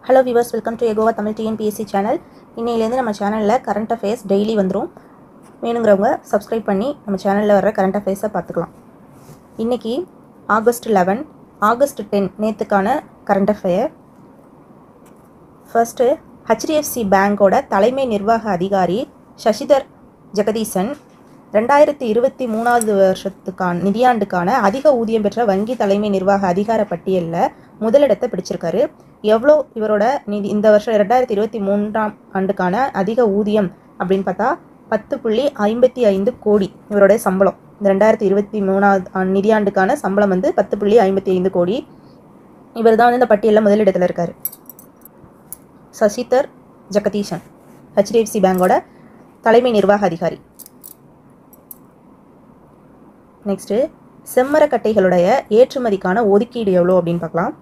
hello viewers welcome to எகோவா Tamil TNPSC channel இன்னையிலேருந்து நம்ம சேனலில் கரண்ட் அஃபேர்ஸ் டெய்லி வந்துடும் வேணுங்கிறவங்க சப்ஸ்கிரைப் பண்ணி நம்ம சேனலில் வர கரண்ட் அஃபேர்ஸை பார்த்துக்கலாம் இன்றைக்கி ஆகஸ்ட் லெவன் ஆகஸ்ட் டென் நேற்றுக்கான கரண்ட் அஃபேர் ஃபர்ஸ்ட்டு ஹெச்டிஎஃப்சி பேங்கோட தலைமை நிர்வாக அதிகாரி சசிதர் ஜெகதீசன் ரெண்டாயிரத்தி இருபத்தி மூணாவது வருஷத்துக்கான நிதியாண்டுக்கான அதிக ஊதியம் பெற்ற வங்கி தலைமை நிர்வாக அதிகார பட்டியலில் முதலிடத்தை பிடிச்சிருக்காரு எவ்வளோ இவரோட நிதி இந்த வருஷம் ரெண்டாயிரத்தி இருபத்தி மூன்றாம் ஆண்டுக்கான அதிக ஊதியம் அப்படின்னு பார்த்தா பத்து புள்ளி ஐம்பத்தி ஐந்து கோடி இவருடைய சம்பளம் இந்த ரெண்டாயிரத்தி இருபத்தி மூணாவது ஆண்டு நிதியாண்டுக்கான சம்பளம் வந்து பத்து புள்ளி ஐம்பத்தி ஐந்து கோடி இவர் தான் வந்து இந்த பட்டியலில் முதலிடத்தில் இருக்கார் சசிதர் ஜெகதீஷன் ஹெச்டிஎஃப்சி பேங்கோட தலைமை நிர்வாக அதிகாரி நெக்ஸ்ட்டு செம்மரக்கட்டைகளுடைய ஏற்றுமதிக்கான ஒதுக்கீடு எவ்வளோ அப்படின்னு பார்க்கலாம்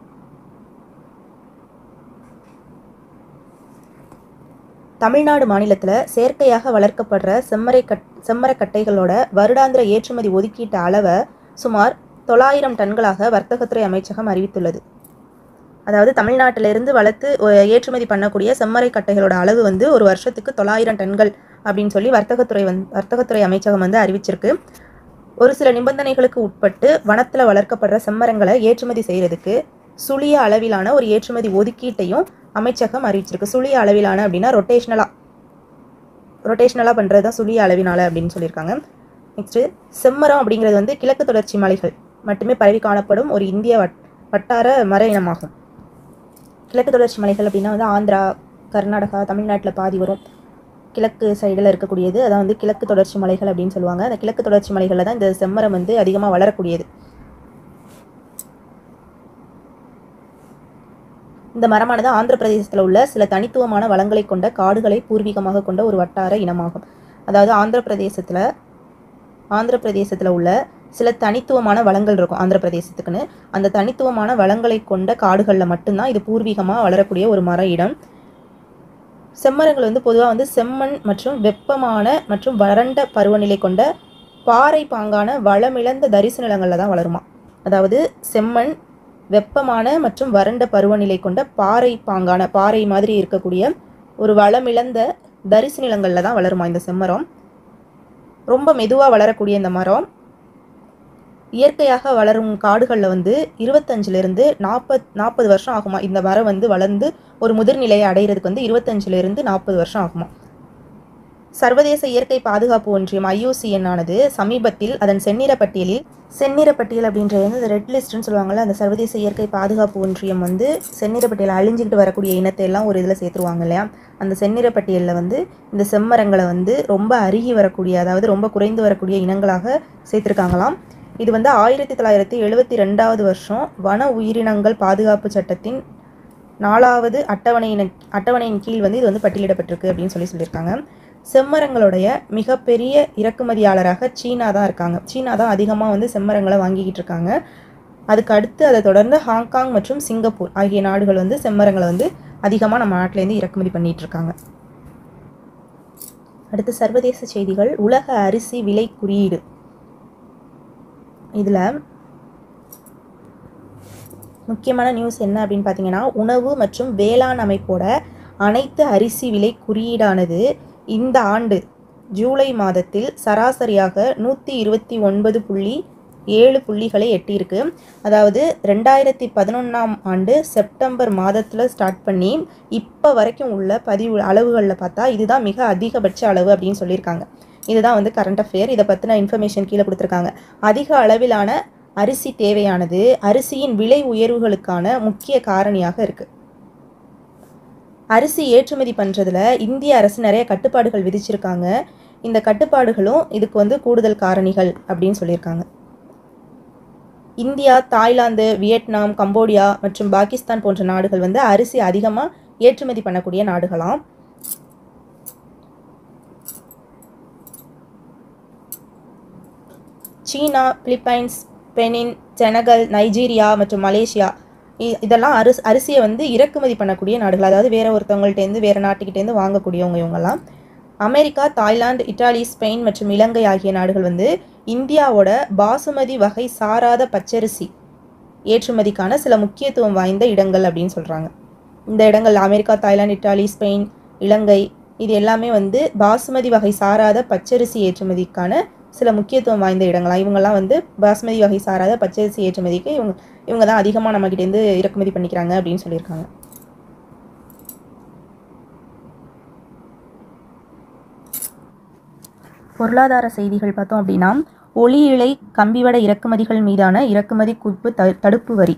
தமிழ்நாடு மாநிலத்தில் செயற்கையாக வளர்க்கப்படுற செம்மரை கட் செம்மரக்கட்டைகளோட வருடாந்திர ஏற்றுமதி ஒதுக்கீட்டு அளவை சுமார் தொள்ளாயிரம் டன்களாக வர்த்தகத்துறை அமைச்சகம் அறிவித்துள்ளது அதாவது தமிழ்நாட்டிலிருந்து வளர்த்து ஒ- ஏற்றுமதி பண்ணக்கூடிய செம்மரை கட்டைகளோட அளவு வந்து ஒரு வருஷத்துக்கு தொள்ளாயிரம் டன்கள் அப்படின்னு சொல்லி வர்த்தகத்துறை வந் வர்த்தகத்துறை அமைச்சகம் வந்து அறிவிச்சிருக்கு ஒரு சில நிபந்தனைகளுக்கு உட்பட்டு வனத்தில் வளர்க்கப்படுற செம்மரங்களை ஏற்றுமதி செய்கிறதுக்கு சுழிய அளவிலான ஒரு ஏற்றுமதி ஒதுக்கீட்டையும் அமைச்சகம் அறிவிச்சிருக்கு சுழிய அளவிலான அப்படின்னா ரொட்டேஷ்னலாக ரொட்டேஷ்னலாக பண்ணுறது தான் சுழிய அளவினால அப்படின்னு சொல்லியிருக்காங்க நெக்ஸ்ட்டு செம்மரம் அப்படிங்கிறது வந்து கிழக்கு தொடர்ச்சி மலைகள் மட்டுமே பரவி காணப்படும் ஒரு இந்திய வட் வட்டார மர இனமாகும் கிழக்கு தொடர்ச்சி மலைகள் அப்படின்னா வந்து ஆந்திரா கர்நாடகா தமிழ்நாட்டில் பாதி வரும் கிழக்கு சைடில் இருக்கக்கூடியது அதான் வந்து கிழக்கு தொடர்ச்சி மலைகள் அப்படின்னு சொல்லுவாங்க அந்த கிழக்கு தொடர்ச்சி மலைகளில் தான் இந்த செம்மரம் வந்து அதிகமாக வளரக்கூடியது இந்த மரமானது ஆந்திர பிரதேசத்தில் உள்ள சில தனித்துவமான வளங்களை கொண்ட காடுகளை பூர்வீகமாக கொண்ட ஒரு வட்டார இனமாகும் அதாவது ஆந்திர பிரதேசத்தில் ஆந்திர பிரதேசத்தில் உள்ள சில தனித்துவமான வளங்கள் இருக்கும் ஆந்திர பிரதேசத்துக்குன்னு அந்த தனித்துவமான வளங்களை கொண்ட காடுகளில் மட்டும்தான் இது பூர்வீகமாக வளரக்கூடிய ஒரு மர இடம் செம்மரங்கள் வந்து பொதுவாக வந்து செம்மண் மற்றும் வெப்பமான மற்றும் வறண்ட பருவநிலை கொண்ட பாறை பாங்கான வளமிழந்த தரிசு நிலங்களில் தான் வளருமா அதாவது செம்மண் வெப்பமான மற்றும் வறண்ட பருவநிலை கொண்ட பாறை பாங்கான பாறை மாதிரி இருக்கக்கூடிய ஒரு வளமிழந்த தரிசு நிலங்களில் தான் வளருமா இந்த செம்மரம் ரொம்ப மெதுவாக வளரக்கூடிய இந்த மரம் இயற்கையாக வளரும் காடுகளில் வந்து இருபத்தஞ்சிலிருந்து நாற்பத் நாற்பது வருஷம் ஆகுமா இந்த மரம் வந்து வளர்ந்து ஒரு முதிர்நிலையை அடையிறதுக்கு வந்து இருபத்தஞ்சிலிருந்து நாற்பது வருஷம் ஆகுமா சர்வதேச இயற்கை பாதுகாப்பு ஒன்றியம் ஐயூசிஎன் ஆனது சமீபத்தில் அதன் செந்நிற பட்டியலில் செந்நிற பட்டியல் அப்படின்றது வந்து இந்த ரெட் லிஸ்ட்னு சொல்லுவாங்கல்ல அந்த சர்வதேச இயற்கை பாதுகாப்பு ஒன்றியம் வந்து செந்நிற பட்டியல் அழிஞ்சிக்கிட்டு வரக்கூடிய இனத்தை எல்லாம் ஒரு இதில் சேர்த்துருவாங்க இல்லையா அந்த செந்நிற பட்டியலில் வந்து இந்த செம்மரங்களை வந்து ரொம்ப அருகி வரக்கூடிய அதாவது ரொம்ப குறைந்து வரக்கூடிய இனங்களாக சேர்த்துருக்காங்களாம் இது வந்து ஆயிரத்தி தொள்ளாயிரத்தி எழுபத்தி ரெண்டாவது வருஷம் வன உயிரினங்கள் பாதுகாப்பு சட்டத்தின் நாலாவது அட்டவணையின் அட்டவணையின் கீழ் வந்து இது வந்து பட்டியலிடப்பட்டிருக்கு அப்படின்னு சொல்லி சொல்லியிருக்காங்க செம்மரங்களுடைய மிகப்பெரிய இறக்குமதியாளராக சீனா தான் இருக்காங்க சீனா தான் அதிகமாக வந்து செம்மரங்களை வாங்கிக்கிட்டு இருக்காங்க அதுக்கு அடுத்து அதை தொடர்ந்து ஹாங்காங் மற்றும் சிங்கப்பூர் ஆகிய நாடுகள் வந்து செம்மரங்களை வந்து அதிகமாக நம்ம நாட்டிலேருந்து இறக்குமதி பண்ணிட்டு இருக்காங்க அடுத்து சர்வதேச செய்திகள் உலக அரிசி விலை குறியீடு இதில் முக்கியமான நியூஸ் என்ன அப்படின்னு பார்த்தீங்கன்னா உணவு மற்றும் வேளாண் அமைப்போட அனைத்து அரிசி விலை குறியீடானது இந்த ஆண்டு ஜூலை மாதத்தில் சராசரியாக நூற்றி இருபத்தி ஒன்பது புள்ளி ஏழு புள்ளிகளை எட்டியிருக்கு அதாவது ரெண்டாயிரத்தி பதினொன்றாம் ஆண்டு செப்டம்பர் மாதத்தில் ஸ்டார்ட் பண்ணி இப்போ வரைக்கும் உள்ள பதிவு அளவுகளில் பார்த்தா இதுதான் மிக அதிகபட்ச அளவு அப்படின்னு சொல்லியிருக்காங்க இதுதான் வந்து கரண்ட் அஃபேர் இதை பற்றின இன்ஃபர்மேஷன் கீழே கொடுத்துருக்காங்க அதிக அளவிலான அரிசி தேவையானது அரிசியின் விலை உயர்வுகளுக்கான முக்கிய காரணியாக இருக்குது அரிசி ஏற்றுமதி பண்ணுறதுல இந்திய அரசு நிறைய கட்டுப்பாடுகள் விதிச்சிருக்காங்க இந்த கட்டுப்பாடுகளும் இதுக்கு வந்து கூடுதல் காரணிகள் அப்படின்னு சொல்லியிருக்காங்க இந்தியா தாய்லாந்து வியட்நாம் கம்போடியா மற்றும் பாகிஸ்தான் போன்ற நாடுகள் வந்து அரிசி அதிகமாக ஏற்றுமதி பண்ணக்கூடிய நாடுகளாம் China Philippines Benin Senegal Nigeria மற்றும் மலேசியா இ- இதெல்லாம் அரிசி அரிசியை வந்து இறக்குமதி பண்ணக்கூடிய நாடுகள் அதாவது வேற ஒருத்தவங்கள்ட்டேருந்து வேற நாட்டுக்கிட்டேருந்து வாங்கக்கூடியவங்க இவங்கெல்லாம் அமெரிக்கா தாய்லாந்து இத்தாலி ஸ்பெயின் மற்றும் இலங்கை ஆகிய நாடுகள் வந்து இந்தியாவோட பாசுமதி வகை சாராத பச்சரிசி ஏற்றுமதிக்கான சில முக்கியத்துவம் வாய்ந்த இடங்கள் அப்படின்னு சொல்கிறாங்க இந்த இடங்கள் America Thailand Italy Spain Ilangai இது எல்லாமே வந்து பாசுமதி வகை சாராத பச்சரிசி ஏற்றுமதிக்கான சில முக்கியத்துவம் வாய்ந்த இடங்களாம் இவங்கெல்லாம் வந்து பாசுமதி வகை சாராத பச்சரிசி ஏற்றுமதிக்கு இவங்க இவங்க தான் அதிகமாக நம்மக்கிட்டேருந்து இறக்குமதி பண்ணிக்கிறாங்க அப்படின்னு சொல்லியிருக்காங்க பொருளாதார செய்திகள் பார்த்தோம் அப்படின்னா ஒளி இழை கம்பிவட இறக்குமதிகள் மீதான இறக்குமதி குவிப்பு த தடுப்பு வரி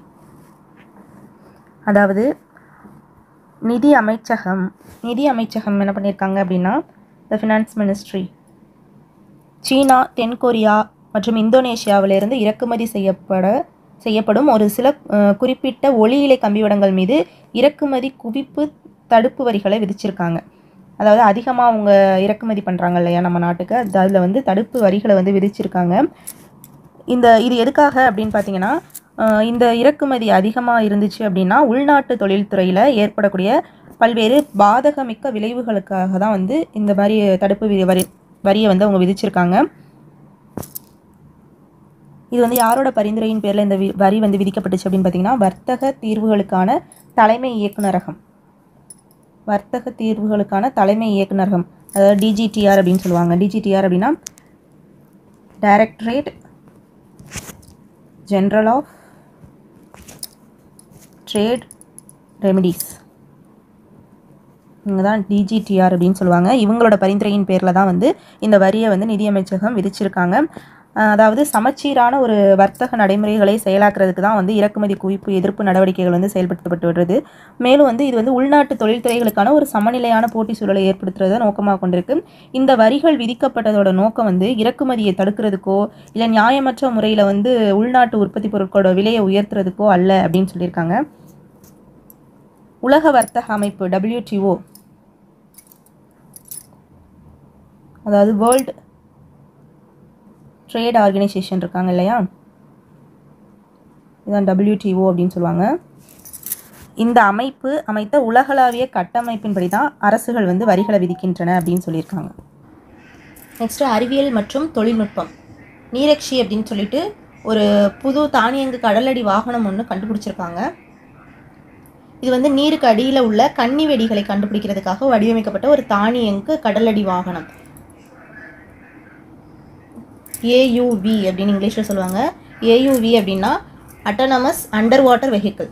அதாவது நிதி அமைச்சகம் நிதி அமைச்சகம் என்ன பண்ணியிருக்காங்க அப்படின்னா த ஃபினான்ஸ் மினிஸ்ட்ரி சீனா தென்கொரியா மற்றும் இந்தோனேஷியாவிலிருந்து இறக்குமதி செய்யப்பட செய்யப்படும் ஒரு சில அஹ், குறிப்பிட்ட ஒளி இழை கம்பிவடங்கள் மீது இறக்குமதி குவிப்பு தடுப்பு வரிகளை விதிச்சிருக்காங்க அதாவது அதிகமாக அவங்க இறக்குமதி பண்ணுறாங்க இல்லையா நம்ம நாட்டுக்கு அது அதில் வந்து தடுப்பு வரிகளை வந்து விதிச்சிருக்காங்க இந்த இது எதுக்காக அப்படின்னு பார்த்தீங்கன்னா அஹ், இந்த இறக்குமதி அதிகமாக இருந்துச்சு அப்படின்னா உள்நாட்டு தொழில்துறையில் ஏற்படக்கூடிய பல்வேறு பாதகமிக்க விளைவுகளுக்காக தான் வந்து இந்த மாதிரி தடுப்பு வி- வரி வரியை வந்து அவங்க விதிச்சிருக்காங்க இது வந்து யாரோட பரிந்துரையின் பேரில் இந்த வி- வரி வந்து விதிக்கப்பட்டுச்சு அப்படின்னு பார்த்தீங்கன்னா வர்த்தக தீர்வுகளுக்கான தலைமை இயக்குநரகம் வர்த்தக தீர்வுகளுக்கான தலைமை இயக்குநரகம் அதாவது டிஜிடிஆர் அப்படின்னு சொல்லுவாங்க டிஜிடிஆர் அப்படின்னா directorate general of trade remedies இவங்க தான் டிஜிடிஆர் அப்படின்னு சொல்லுவாங்க இவங்களோட பரிந்துரையின் பேரில் தான் வந்து இந்த வரியை வந்து நிதியமைச்சகம் விதிச்சிருக்காங்க அஹ் அதாவது சமச்சீரான ஒரு வர்த்தக நடைமுறைகளை செயலாக்குறதுக்கு தான் வந்து இறக்குமதி குவிப்பு எதிர்ப்பு நடவடிக்கைகள் வந்து செயல்படுத்தப்பட்டு வருது மேலும் வந்து இது வந்து உள்நாட்டு தொழில்துறைகளுக்கான ஒரு சமநிலையான போட்டி சூழலை ஏற்படுத்துறத நோக்கமாக கொண்டிருக்கு இந்த வரிகள் விதிக்கப்பட்டதோட நோக்கம் வந்து இறக்குமதியை தடுக்கிறதுக்கோ இல்லை நியாயமற்ற முறையில் வந்து உள்நாட்டு உற்பத்தி பொருட்களோட விலையை உயர்த்துறதுக்கோ அல்ல அப்படின்னு சொல்லியிருக்காங்க உலக வர்த்தக அமைப்பு WTO அதாவது வேர்ல்டு ட்ரேட் ஆர்கனைசேஷன் இருக்காங்க இல்லையா இதுதான் WTO அப்படின்னு சொல்லுவாங்க இந்த அமைப்பு அமைத்த உலகளாவிய கட்டமைப்பின்படி தான் அரசுகள் வந்து வரிகளை விதிக்கின்றன அப்படின்னு சொல்லியிருக்காங்க நெக்ஸ்ட்டு அறிவியல் மற்றும் தொழில்நுட்பம் நீரக்ஷி அப்படின்னு சொல்லிட்டு ஒரு புது தானியங்கு கடலடி வாகனம் ஒன்று கண்டுபிடிச்சிருக்காங்க இது வந்து நீருக்கு அடியில் உள்ள கன்னி வெடிகளை கண்டுபிடிக்கிறதுக்காக வடிவமைக்கப்பட்ட ஒரு தானியங்கு கடலடி வாகனம் ஏயுவி அப்படின்னு இங்கிலீஷில் சொல்லுவாங்க ஏயுவி அப்படின்னா autonomous underwater vehicle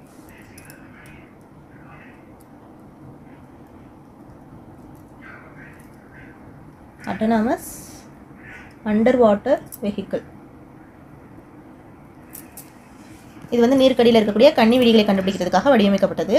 autonomous underwater vehicle இது வந்து நீருக்கடியில் இருக்கக்கூடிய கன்னி வெடிகளை கண்டுபிடிக்கிறதுக்காக வடிவமைக்கப்பட்டது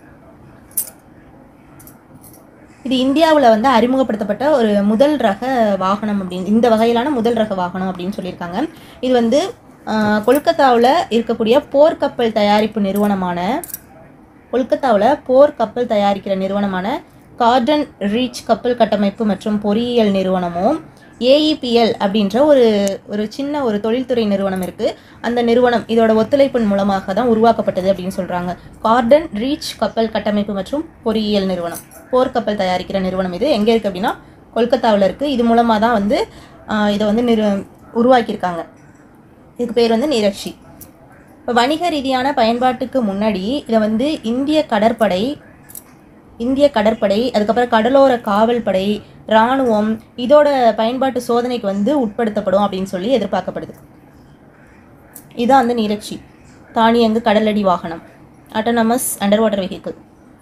இது இந்தியாவில் வந்து அறிமுகப்படுத்தப்பட்ட ஒரு முதல் ரக வாகனம் அப்படின்னு இந்த வகையிலான முதல் ரக வாகனம் அப்படின்னு சொல்லியிருக்காங்க இது வந்து ஆஹ், கொல்கத்தாவில் இருக்கக்கூடிய போர்க்கப்பல் தயாரிப்பு நிறுவனமான கொல்கத்தாவில் போர் கப்பல் தயாரிக்கிற நிறுவனமான கார்டன் ரீச் கப்பல் கட்டமைப்பு மற்றும் பொறியியல் நிறுவனமும் ஏஇபிஎல் அப்படின்ற ஒரு ஒரு சின்ன ஒரு தொழில்துறை நிறுவனம் இருக்குது அந்த நிறுவனம் இதோட ஒத்துழைப்பின் மூலமாக தான் உருவாக்கப்பட்டது அப்படின்னு சொல்கிறாங்க கார்டன் ரீச் கப்பல் கட்டமைப்பு மற்றும் பொறியியல் நிறுவனம் போர்க்கப்பல் தயாரிக்கிற நிறுவனம் இது எங்கே இருக்குது அப்படின்னா கொல்கத்தாவில் இருக்குது இது மூலமாக தான் வந்து ஆஹ், இதை வந்து நிறு உருவாக்கியிருக்காங்க இதுக்கு பேர் வந்து நீரக்ஷி இப்போ வணிக ரீதியான பயன்பாட்டுக்கு முன்னாடி இதை வந்து இந்திய கடற்படை இந்திய கடற்படை அதுக்கப்புறம் கடலோர காவல் படை இராணுவம் இதோட பயன்பாட்டு சோதனைக்கு வந்து உட்படுத்தப்படும் அப்படின்னு சொல்லி எதிர்பார்க்கப்படுது இதான் அந்த நீரக்ஷி தானியங்கு கடலடி வாகனம் அட்டனமஸ் அண்டர் வாட்டர் வெஹிக்கிள்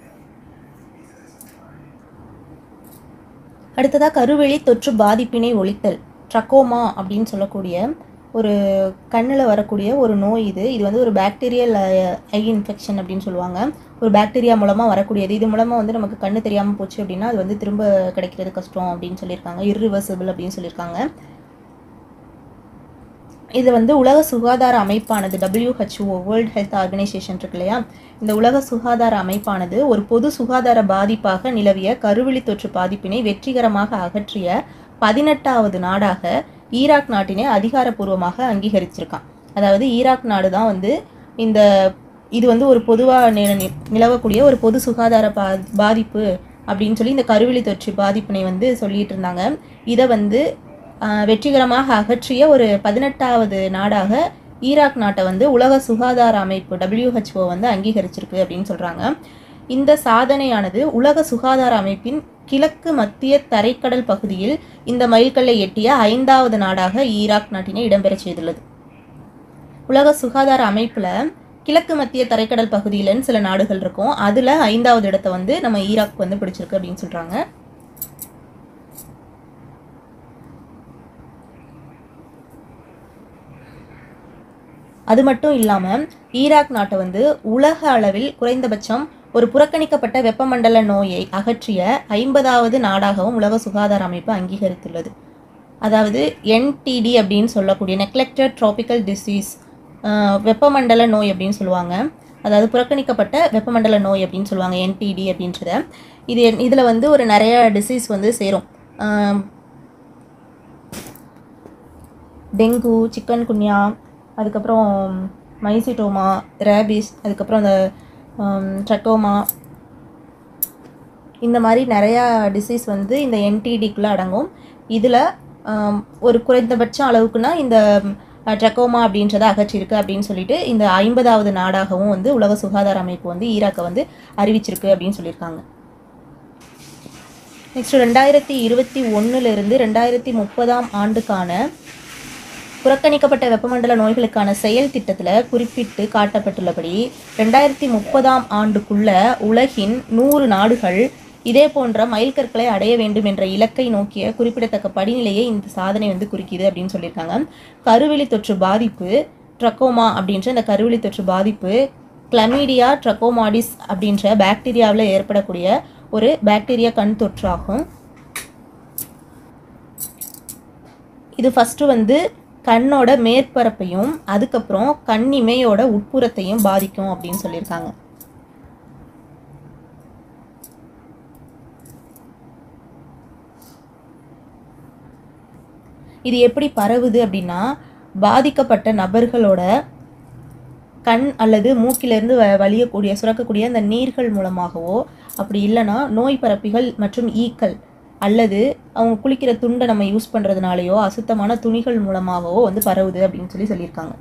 அடுத்ததாக கருவெளி தொற்று பாதிப்பினை ஒழித்தல் ட்ரக்கோமா அப்படின்னு சொல்லக்கூடிய ஒரு கண்ணில் வரக்கூடிய ஒரு நோய் இது இது வந்து ஒரு பாக்டீரியல் ஐ இன்ஃபெக்ஷன் அப்படின்னு சொல்லுவாங்க ஒரு பாக்டீரியா மூலமாக வரக்கூடியது இது மூலமாக வந்து நமக்கு கண்ணு தெரியாமல் போச்சு அப்படின்னா அது வந்து திரும்ப கிடைக்கிறது கஷ்டம் அப்படின்னு சொல்லியிருக்காங்க irreversible அப்படின்னு சொல்லியிருக்காங்க இது வந்து உலக சுகாதார அமைப்பானது WHO வேர்ல்ட் ஹெல்த் ஆர்கனைசேஷன் இருக்கு இல்லையா இந்த உலக சுகாதார அமைப்பானது ஒரு பொது சுகாதார பாதிப்பாக நிலவிய கருவிழி தொற்று பாதிப்பினை வெற்றிகரமாக அகற்றிய பதினெட்டாவது நாடாக ஈராக் நாட்டினை அதிகாரப்பூர்வமாக அங்கீகரிச்சிருக்கான் அதாவது ஈராக் நாடு தான் வந்து இந்த இது வந்து ஒரு பொதுவாக நிலவக்கூடிய ஒரு பொது சுகாதார பா பாதிப்பு அப்படின்னு சொல்லி இந்த கருவிழி தொற்று பாதிப்பினை வந்து சொல்லிட்டு இருந்தாங்க இதை வந்து ஆஹ், வெற்றிகரமாக அகற்றிய ஒரு பதினெட்டாவது நாடாக ஈராக் நாட்டை வந்து உலக சுகாதார அமைப்பு WHO வந்து அங்கீகரிச்சிருக்கு அப்படின்னு சொல்கிறாங்க இந்த சாதனையானது உலக சுகாதார அமைப்பின் கிழக்கு மத்திய தரைக்கடல் பகுதியில் இந்த மைல்கல்லை எட்டிய ஐந்தாவது நாடாக ஈராக் நாட்டினை இடம்பெறச் செய்துள்ளது உலக சுகாதார அமைப்பில் கிழக்கு மத்திய தரைக்கடல் பகுதியிலன்னு சில நாடுகள் இருக்கும் அதில் ஐந்தாவது இடத்தை வந்து நம்ம ஈராக் வந்து பிடிச்சிருக்கு அப்படின்னு சொல்கிறாங்க அது மட்டும் இல்லாமல் ஈராக் நாட்டை வந்து உலக அளவில் குறைந்தபட்சம் ஒரு புறக்கணிக்கப்பட்ட வெப்பமண்டல நோயை அகற்றிய ஐம்பதாவது நாடாகவும் உலக சுகாதார அமைப்பு அங்கீகரித்துள்ளது அதாவது என்டிடி அப்படின்னு சொல்லக்கூடிய நெக்லெக்டட் ட்ராபிக்கல் டிசீஸ் வெப்பமண்டல நோய் அப்படின்னு சொல்லுவாங்க அதாவது புறக்கணிக்கப்பட்ட வெப்பமண்டல நோய் அப்படின்னு சொல்லுவாங்க என்டிடி அப்படின்றத இது இதில் வந்து ஒரு நிறைய டிசீஸ் வந்து சேரும் ஆம், டெங்கு சிக்கன் குன்யா அதுக்கப்புறம் மைசிட்டோமா ரேபிஸ் அதுக்கப்புறம் அந்த ட்ரட்டோமா இந்த மாதிரி நிறையா டிசீஸ் வந்து இந்த என்டிடிக்குள்ளே அடங்கும் இதில் ஒரு குறைந்தபட்ச அளவுக்குனா இந்த ட்ரக்கோமா அப்படின்றத அகற்றிருக்கு அப்படின்னு சொல்லிட்டு இந்த ஐம்பதாவது நாடாகவும் வந்து உலக சுகாதார அமைப்பு வந்து ஈராக்கை வந்து அறிவிச்சிருக்கு அப்படின்னு சொல்லியிருக்காங்க நெக்ஸ்ட் ரெண்டாயிரத்தி இருபத்தி ஒன்றுலேருந்து ரெண்டாயிரத்தி முப்பதாம் ஆண்டுக்கான புறக்கணிக்கப்பட்ட வெப்பமண்டல நோய்களுக்கான செயல் திட்டத்தில் குறிப்பிட்டு காட்டப்பட்டுள்ளபடி ரெண்டாயிரத்தி முப்பதாம் ஆண்டுக்குள்ள உலகின் நூறு நாடுகள் இதே போன்ற மைல்கற்களை அடைய வேண்டும் என்ற இலக்கை நோக்கிய குறிப்பிடத்தக்க படிநிலையை இந்த சாதனை வந்து குறிக்குது அப்படின்னு சொல்லியிருக்காங்க கருவெளி தொற்று பாதிப்பு ட்ரக்கோமா அப்படின்ற இந்த கருவெளி தொற்று பாதிப்பு கிளமீடியா ட்ரக்கோமாடிஸ் அப்படின்ற பாக்டீரியாவில் ஏற்படக்கூடிய ஒரு பாக்டீரியா கண் தொற்றாகும் இது ஃபஸ்ட்டு வந்து கண்ணோட மேற்பரப்பையும் அதுக்கப்புறம் கண் இமையோட உட்புறத்தையும் பாதிக்கும் அப்படின்னு சொல்லியிருக்காங்க இது எப்படி பரவுது அப்படின்னா பாதிக்கப்பட்ட நபர்களோட கண் அல்லது மூக்கிலிருந்து வ வலியக்கூடிய சுரக்கக்கூடிய அந்த நீர்கள் மூலமாகவோ அப்படி இல்லைன்னா நோய் பரப்பிகள் மற்றும் ஈக்கள் அல்லது அவங்க குளிக்கிற துண்டை நம்ம யூஸ் பண்ணுறதுனாலையோ அசுத்தமான துணிகள் மூலமாகவோ வந்து பரவுது அப்படின்னு சொல்லி சொல்லியிருக்காங்க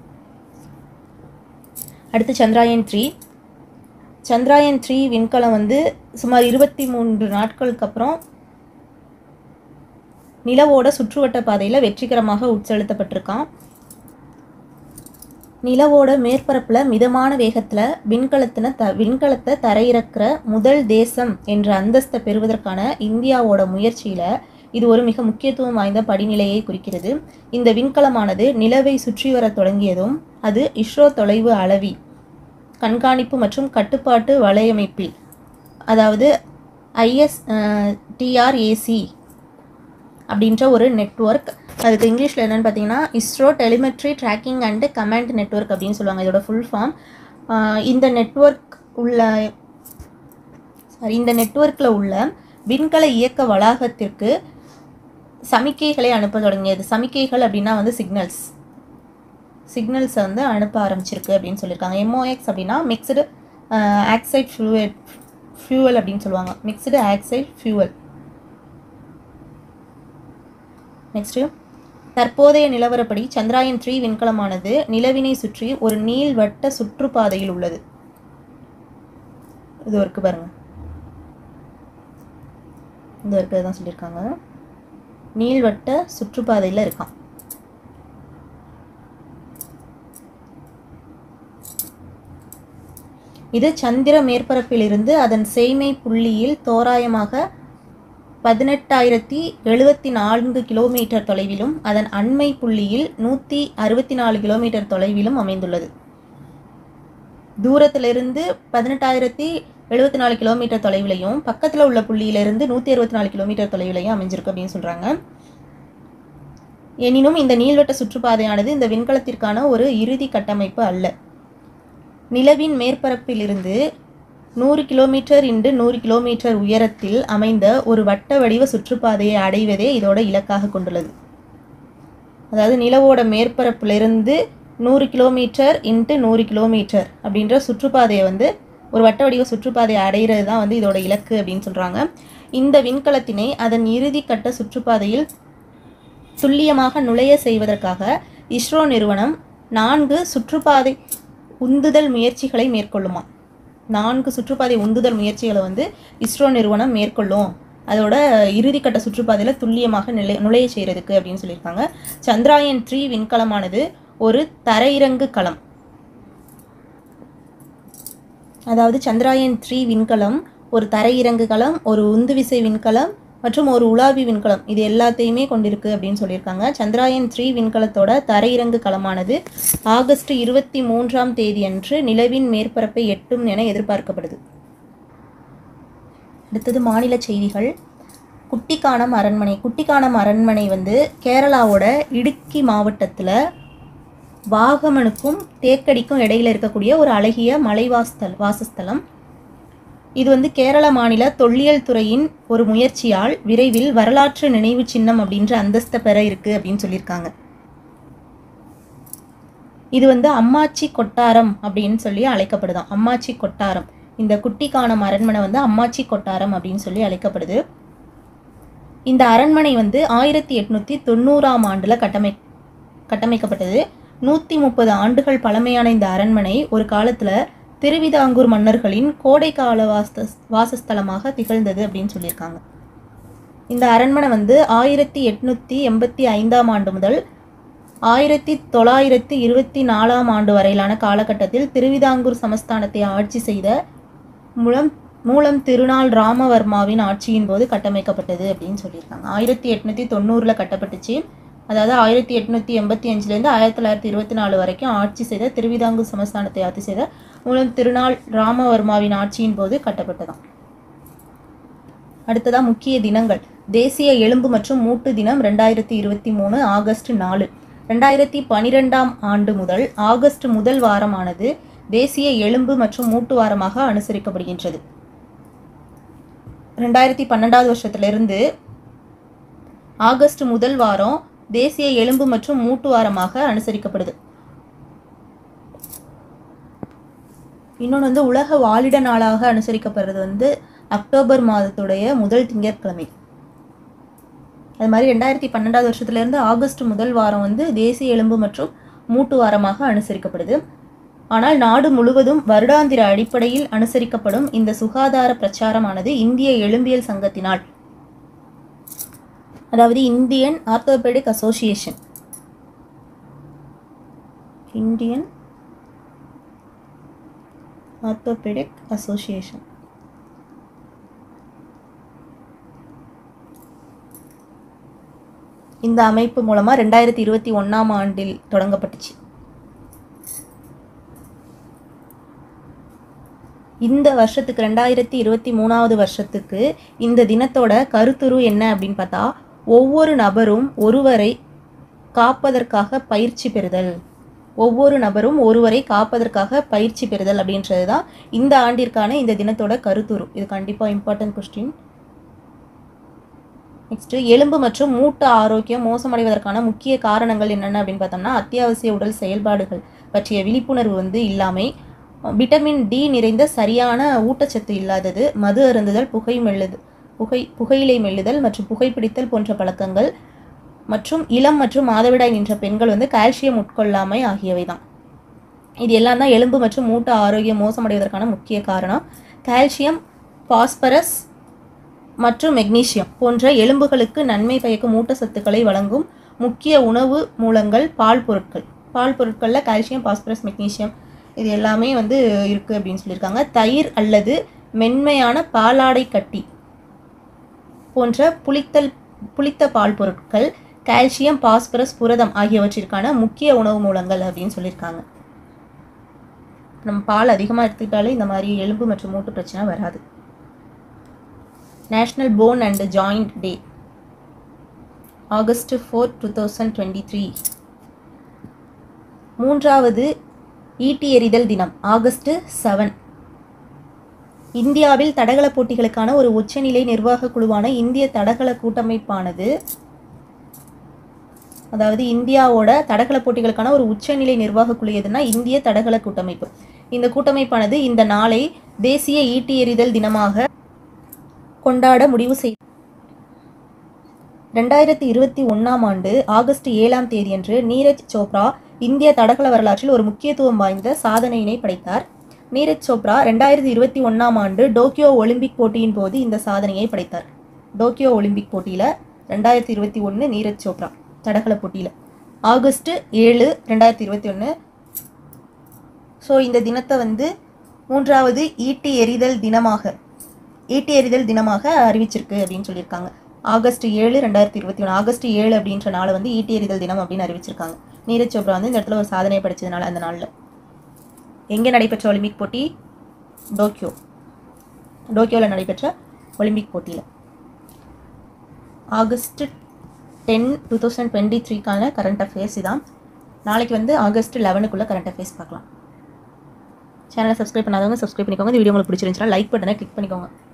அடுத்து சந்திராயன் த்ரீ சந்திராயன் த்ரீ விண்கலம் வந்து சுமார் இருபத்தி மூன்று நாட்களுக்கு அப்புறம் நிலவோட சுற்றுவட்ட பாதையில் வெற்றிகரமாக உட்செலுத்தப்பட்டிருக்கான் நிலவோட மேற்பரப்பில் மிதமான வேகத்தில் விண்கலத்தின த விண்கலத்தை தரையிறக்கிற முதல் தேசம் என்ற அந்தஸ்தை பெறுவதற்கான இந்தியாவோட முயற்சியில் இது ஒரு மிக முக்கியத்துவம் வாய்ந்த படிநிலையை குறிக்கிறது இந்த விண்கலமானது நிலவை சுற்றி வர தொடங்கியதும் அது இஸ்ரோ தொலைவு அளவி கண்காணிப்பு மற்றும் கட்டுப்பாட்டு வலையமைப்பில் அதாவது ஐஎஸ் டிஆர்ஏசி அப்படின்ற ஒரு நெட்வொர்க் அதுக்கு இங்கிலீஷில் என்னென்னு பார்த்தீங்கன்னா ISRO telemetry tracking and command network அப்படின்னு சொல்லுவாங்க இதோட ஃபுல் ஃபார்ம் இந்த நெட்வொர்க் உள்ள சாரி இந்த நெட்வொர்க்கில் உள்ள விண்கல இயக்க வளாகத்திற்கு சமிக்கைகளை அனுப்ப தொடங்கியது சமிக்கைகள் அப்படின்னா வந்து சிக்னல்ஸ் சிக்னல்ஸை வந்து அனுப்ப ஆரம்பிச்சிருக்கு அப்படின்னு சொல்லியிருக்காங்க எம்ஓஎக்ஸ் அப்படின்னா மிக்சடு ஆக்சைட் ஃபியூவல் ஃபியூவல் அப்படின்னு சொல்லுவாங்க மிக்சடு ஆக்சைட் ஃபியூவல் நெக்ஸ்ட்டு தற்போதைய நிலவரப்படி சந்திராயன் த்ரீ விண்கலமானது நிலவினை சுற்றி ஒரு நீள்வட்ட சுற்றுப்பாதையில் உள்ளது இது இருக்கு பாருங்க இந்த இருக்கிறது தான் சொல்லியிருக்காங்க நீள்வட்ட சுற்றுப்பாதையில் இருக்கான் இது சந்திர மேற்பரப்பிலிருந்து அதன் சேய்மை புள்ளியில் தோராயமாக பதினெட்டாயிரத்தி எழுபத்தி நான்கு கிலோமீட்டர் தொலைவிலும் அதன் அண்மை புள்ளியில் நூற்றி அறுபத்தி நாலு கிலோமீட்டர் தொலைவிலும் அமைந்துள்ளது தூரத்திலிருந்து பதினெட்டாயிரத்தி எழுபத்தி நாலு கிலோமீட்டர் தொலைவிலையும் பக்கத்தில் உள்ள புள்ளியிலிருந்து நூற்றி அறுபத்தி நாலு கிலோமீட்டர் தொலைவிலையும் அமைஞ்சிருக்கு அப்படின்னு சொல்கிறாங்க எனினும் இந்த நீள்வட்ட சுற்றுப்பாதையானது இந்த விண்கலத்திற்கான ஒரு இறுதி கட்டமைப்பு அல்ல நிலவின் மேற்பரப்பிலிருந்து நூறு கிலோமீட்டர் இன்று நூறு கிலோமீட்டர் உயரத்தில் அமைந்த ஒரு வட்ட வடிவ சுற்றுப்பாதையை அடைவதே இதோட இலக்காக கொண்டுள்ளது அதாவது நிலவோட மேற்பரப்பிலிருந்து நூறு கிலோமீட்டர் இன்ட்டு நூறு கிலோமீட்டர் அப்படின்ற சுற்றுப்பாதையை வந்து ஒரு வட்ட வடிவ சுற்றுப்பாதையை அடைகிறது தான் வந்து இதோட இலக்கு அப்படின்னு சொல்கிறாங்க இந்த விண்கலத்தினை அதன் இறுதி கட்ட சுற்றுப்பாதையில் துல்லியமாக நுழைய செய்வதற்காக இஸ்ரோ நிறுவனம் நான்கு சுற்றுப்பாதை உந்துதல் முயற்சிகளை மேற்கொள்ளுமா நான்கு சுற்றுப்பாதை உந்துதல் முயற்சிகளை வந்து இஸ்ரோ நிறுவனம் மேற்கொள்ளும் அதோட இறுதிக்கட்ட சுற்றுப்பாதையில் துல்லியமாக நிலை நுழைய செய்கிறதுக்கு அப்படின்னு சொல்லியிருக்காங்க சந்திராயன் த்ரீ விண்கலமானது ஒரு தரையிறங்கு களம் அதாவது சந்திராயன் த்ரீ விண்கலம் ஒரு தரையிறங்கு களம் ஒரு உந்துவிசை விண்கலம் மற்றும் ஒரு உலாவி விண்கலம் இது எல்லாத்தையுமே கொண்டிருக்கு அப்படின்னு சொல்லியிருக்காங்க சந்திராயன் த்ரீ விண்கலத்தோட தரையிறங்கு களமானது ஆகஸ்ட் இருபத்தி மூன்றாம் தேதி அன்று நிலவின் மேற்பரப்பை எட்டும் என எதிர்பார்க்கப்படுது அடுத்தது மாநில செய்திகள் குட்டிக்கானம் அரண்மனை குட்டிக்கானம் அரண்மனை வந்து கேரளாவோட இடுக்கி மாவட்டத்தில் வாகமனுக்கும் தேக்கடிக்கும் இடையில இருக்கக்கூடிய ஒரு அழகிய மலைவாஸ்தல் வாசஸ்தலம் இது வந்து கேரள மாநில தொல்லியல் துறையின் ஒரு முயற்சியால் விரைவில் வரலாற்று நினைவு சின்னம் அப்படின்ற அந்தஸ்தை பெற இருக்கு அப்படின்னு சொல்லியிருக்காங்க இது வந்து அம்மாச்சி கொட்டாரம் அப்படின்னு சொல்லி அழைக்கப்படுதாம் அம்மாச்சி கொட்டாரம் இந்த குட்டிக்கானம் அரண்மனை வந்து அம்மாச்சி கொட்டாரம் அப்படின்னு சொல்லி அழைக்கப்படுது இந்த அரண்மனை வந்து ஆயிரத்தி எட்நூற்றி தொண்ணூறாம் ஆண்டில் கட்டமை கட்டமைக்கப்பட்டது நூற்றி முப்பது ஆண்டுகள் பழமையான இந்த அரண்மனை ஒரு காலத்தில் திருவிதாங்கூர் மன்னர்களின் கோடைக்கால வாச வாசஸ்தலமாக திகழ்ந்தது அப்படின்னு சொல்லியிருக்காங்க இந்த அரண்மனை வந்து ஆயிரத்தி எட்நூற்றி எண்பத்தி ஐந்தாம் ஆண்டு முதல் ஆயிரத்தி தொள்ளாயிரத்தி இருபத்தி நாலாம் ஆண்டு வரையிலான காலகட்டத்தில் திருவிதாங்கூர் சமஸ்தானத்தை ஆட்சி செய்த மூலம் மூலம் திருநாள் ராமவர்மாவின் ஆட்சியின் போது கட்டமைக்கப்பட்டது அப்படின்னு சொல்லியிருக்காங்க ஆயிரத்தி எட்நூற்றி தொண்ணூறில் கட்டப்பட்டுச்சு அதாவது ஆயிரத்தி எட்நூற்றி எண்பத்தி அஞ்சுலேருந்து ஆயிரத்தி தொள்ளாயிரத்தி இருபத்தி நாலு வரைக்கும் ஆட்சி செய்த திருவிதாங்கூர் சமஸ்தானத்தை ஆட்சி செய்த மூலம் திருநாள் ராமவர்மாவின் ஆட்சியின் போது கட்டப்பட்டதாம் அடுத்ததா முக்கிய தினங்கள் தேசிய எலும்பு மற்றும் மூட்டு தினம் ரெண்டாயிரத்தி இருபத்தி மூணு ஆகஸ்ட் நாலு ரெண்டாயிரத்தி பனிரெண்டாம் ஆண்டு முதல் ஆகஸ்ட் முதல் வாரமானது தேசிய எலும்பு மற்றும் மூட்டு வாரமாக அனுசரிக்கப்படுகின்றது ரெண்டாயிரத்தி பன்னெண்டாவது வருஷத்திலிருந்து ஆகஸ்ட் முதல் வாரம் தேசிய எலும்பு மற்றும் மூட்டு வாரமாக அனுசரிக்கப்படுது இன்னொன்று வந்து உலக வாலிட நாளாக அனுசரிக்கப்படுறது வந்து அக்டோபர் மாதத்துடைய முதல் திங்கட்கிழமை அது மாதிரி ரெண்டாயிரத்தி பன்னெண்டாவது வருஷத்துலேருந்து ஆகஸ்ட் முதல் வாரம் வந்து தேசிய எலும்பு மற்றும் மூட்டு வாரமாக அனுசரிக்கப்படுது ஆனால் நாடு முழுவதும் வருடாந்திர அடிப்படையில் அனுசரிக்கப்படும் இந்த சுகாதார பிரச்சாரமானது இந்திய எலும்பியல் சங்கத்தினால் அதாவது Indian orthopaedic association Indian orthopaedic association இந்த அமைப்பு மூலமாக ரெண்டாயிரத்தி இருபத்தி ஒன்றாம் ஆண்டில் தொடங்கப்பட்டுச்சு இந்த வருஷத்துக்கு ரெண்டாயிரத்தி இருபத்தி மூணாவது வருஷத்துக்கு இந்த தினத்தோட கருத்துரு என்ன அப்படின்னு பார்த்தா ஒவ்வொரு நபரும் ஒருவரை காப்பதற்காக பயிற்சி பெறுதல் ஒவ்வொரு நபரும் ஒருவரை காப்பதற்காக பயிற்சி பெறுதல் அப்படின்றது தான் இந்த ஆண்டிற்கான இந்த தினத்தோட கருத்துரு இது கண்டிப்பாக இம்பார்ட்டன்ட் கொஸ்டின் நெக்ஸ்ட்டு எலும்பு மற்றும் மூட்டு ஆரோக்கியம் மோசமடைவதற்கான முக்கிய காரணங்கள் என்னென்ன அப்படின்னு பார்த்தோம்னா அத்தியாவசிய உடல் செயல்பாடுகள் பற்றிய விழிப்புணர்வு வந்து இல்லாமை விட்டமின் டி நிறைந்த சரியான ஊட்டச்சத்து இல்லாதது மது அருந்துதல் புகை மெல்லுது புகை புகையிலை மெல்லுதல் மற்றும் புகைப்பிடித்தல் போன்ற பழக்கங்கள் மற்றும் இளம் மற்றும் மாதவிடாய் நின்ற பெண்கள் வந்து கால்சியம் உட்கொள்ளாமை ஆகியவை தான் இது எல்லாம் தான் எலும்பு மற்றும் மூட்டு ஆரோக்கியம் மோசமடைவதற்கான முக்கிய காரணம் கால்சியம் பாஸ்பரஸ் மற்றும் மெக்னீசியம் போன்ற எலும்புகளுக்கு நன்மை பயக்கும் ஊட்டச்சத்துக்களை வழங்கும் முக்கிய உணவு மூலங்கள் பால் பொருட்கள் பால் பொருட்களில் கால்சியம் பாஸ்பரஸ் மெக்னீசியம் இது எல்லாமே வந்து இருக்குது அப்படின்னு சொல்லியிருக்காங்க தயிர் அல்லது மென்மையான பாலாடை கட்டி போன்ற புளித்தல் புளித்த பால் பொருட்கள் கால்சியம் பாஸ்பரஸ் புரதம் ஆகியவற்றிற்கான முக்கிய உணவு மூலங்கள் அப்படின்னு சொல்லியிருக்காங்க நம்ம பால் அதிகமாக எடுத்துக்கிட்டாலே இந்த மாதிரி எலும்பு மற்றும் மூட்டு பிரச்சனை வராது national bone and joint day August four two thousand twenty three மூன்றாவது ஈட்டி எறிதல் தினம் ஆகஸ்ட் செவன் இந்தியாவில் தடகள போட்டிகளுக்கான ஒரு உச்சநிலை நிர்வாக குழுவான இந்திய தடகள கூட்டமைப்பானது அதாவது இந்தியாவோட தடகள போட்டிகளுக்கான ஒரு உச்சநிலை நிர்வாக குழு எதுனா இந்திய தடகள கூட்டமைப்பு இந்த கூட்டமைப்பானது இந்த நாளை தேசிய ஈட்டி எறிதல் தினமாக கொண்டாட முடிவு செய் ரெண்டாயிரத்தி இருபத்தி ஒன்றாம் ஆண்டு ஆகஸ்ட் ஏழாம் தேதியன்று நீரஜ் சோப்ரா இந்திய தடகள வரலாற்றில் ஒரு முக்கியத்துவம் வாய்ந்த சாதனையினை படைத்தார் நீரஜ் சோப்ரா ரெண்டாயிரத்தி இருபத்தி ஒன்றாம் ஆண்டு டோக்கியோ ஒலிம்பிக் போட்டியின் போது இந்த சாதனையை படைத்தார் டோக்கியோ ஒலிம்பிக் போட்டியில் ரெண்டாயிரத்தி இருபத்தி ஒன்று நீரஜ் சோப்ரா தடகள போட்டியில் ஆகஸ்ட் ஏழு ரெண்டாயிரத்தி இருபத்தி ஒன்று ஸோ இந்த தினத்தை வந்து மூன்றாவது ஈட்டி எறிதல் தினமாக ஈட்டி எறிதல் தினமாக அறிவிச்சிருக்கு அப்படின்னு சொல்லியிருக்காங்க ஆகஸ்ட் ஏழு ரெண்டாயிரத்தி இருபத்தி ஒன்று ஆகஸ்ட் ஏழு அப்படின்ற நாளை வந்து ஈட்டி எறிதல் தினம் அப்படின்னு அறிவிச்சிருக்காங்க நீரஜ் சோப்ரா வந்து இந்த இடத்துல ஒரு சாதனை படிச்சதுனால அந்த நாளில் எங்கே நடைபெற்ற ஒலிம்பிக் போட்டி டோக்கியோ டோக்கியோவில் நடைபெற்ற ஒலிம்பிக் போட்டியில் August ten two thousand twenty த்ரீக்கான கரண்ட் அஃபேர்ஸ் இதான் நாளைக்கு வந்து ஆகஸ்ட் லெவனுக்குள்ளே கரண்ட் அஃபேர்ஸ் பார்க்கலாம் சேனலை சப்ஸ்கிரைப் பண்ணாதவங்க சப்ஸ்கிரைப் பண்ணிக்கோங்க இந்த வீடியோ உங்களுக்கு பிடிச்சிருந்துச்சுன்னா லைக் பட்டனை கிளிக் பண்ணிக்கோங்க